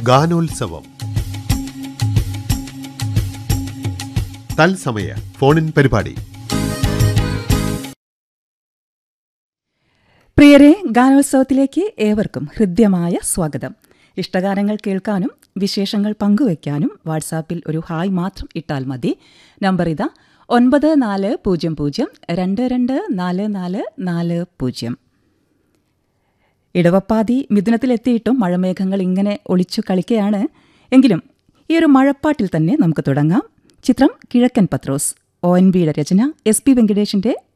ഗാനോത്സവം തത്സമയ ഫോണിൻ പരിപാടി പ്രിയരെ ഗാനോത്സവത്തിലേക്ക് ഏവർക്കും ഹൃദ്യമായ സ്വാഗതം ഇഷ്ടഗാനങ്ങൾ കേൾക്കാനും വിശേഷങ്ങൾ പങ്കുവയ്ക്കാനും വാട്സാപ്പിൽ ഒരു ഹായ് മാത്രം ഇട്ടാൽ മതി നമ്പർ ഇതാ ഒൻപത് നാല് പൂജ്യം പൂജ്യം രണ്ട് രണ്ട് നാല് നാല് നാല് പൂജ്യം ഇടവപ്പാതി മിഥുനത്തിലെത്തിയിട്ടും മഴമേഘങ്ങൾ ഇങ്ങനെ ഒളിച്ചു കളിക്കുകയാണ് എങ്കിലും ഈ ഒരു മഴപ്പാട്ടിൽ തന്നെ നമുക്ക് തുടങ്ങാം ചിത്രം കിഴക്കൻ പത്രോസ് ഒ എൻ ബിയുടെ രചന എസ് പി വെങ്കടേഷിന്റെ